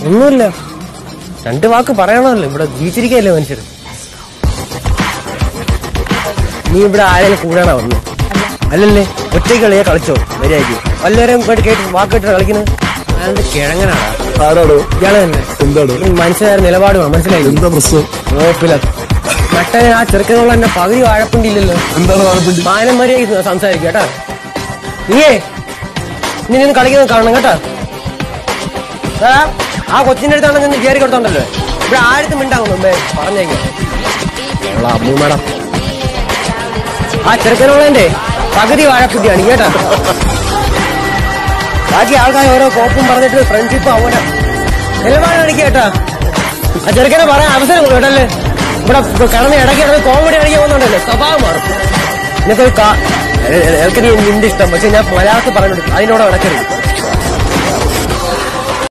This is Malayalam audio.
ഒന്നുമില്ല രണ്ട് വാക്ക് പറയണമല്ലോ ഇവിടെ ജീവിച്ചിരിക്കല്ലേ മനുഷ്യർ നീ ഇവിടെ ആരെങ്കിലും കൂടാണോ വന്നു അല്ലല്ലേ ഒറ്റയ്ക്ക് കളിയെ കളിച്ചോ മര്യാദയ്ക്ക് വല്ലവരും കേട്ട് കേട്ട് വാക്ക് കേട്ട് കളിക്കുന്നത് അയാളുടെ കിഴങ്ങനാടാ ആരാടോ ഇയാളെ തന്നെ എന്താണ് ഈ മനുഷ്യരുടെ നിലപാടുമാണ് മനസ്സിലായി എന്താ പ്രശ്നം ഓപ്പില മറ്റേ ആ ചെറുക്കനുള്ള എന്നെ പകുതി വാഴപ്പിണ്ടില്ലല്ലോ എന്താണ് വാഴപ്പിണ്ടി മാനം മര്യാദ സംസാരിക്കും കേട്ടാ നീയേ നീ നിന്ന് കളിക്കുന്നത് കാണണം കേട്ടാ ദാ, ആ കൊച്ചിന്റെ അടുത്താണ് നിന്ന് കയറി കൊടുത്തോണ്ടല്ലോ ഇവിടെ ആഴത്ത് മിണ്ടാകും മുമ്പേ പറഞ്ഞേക്കാം അവളെ അമ്മൂമ്മേടം ആ ചെറുക്കനുള്ളതിന്റെ പകുതി വാഴക്കുട്ടിയാണ് കേട്ടാ ബാക്കി ആൾക്കാർ ഓരോ കോപ്പും പറഞ്ഞിട്ട് ഫ്രണ്ട്ഷിപ്പ് അവിടെ നിലപാട് കാണിക്കുക കേട്ടാ ആ ചെറുക്കനെ പറയാൻ അവസരം കൊടുക്കും കേട്ടല്ലേ ഇവിടെ കിടന്ന് ഇടയ്ക്ക് ഇടയ്ക്ക് കോമഡി കളിക്കാൻ പോകുന്നുണ്ടല്ലോ സ്വഭാവം മാറും എന്നൊക്കെ ഒരു കാ- എ- എ- എനിക്ക് നീ നിന്റെ ഇഷ്ടം പക്ഷെ ഞാൻ മലയാളത്തിൽ പറഞ്ഞു അതിനോട് നടക്കരുത്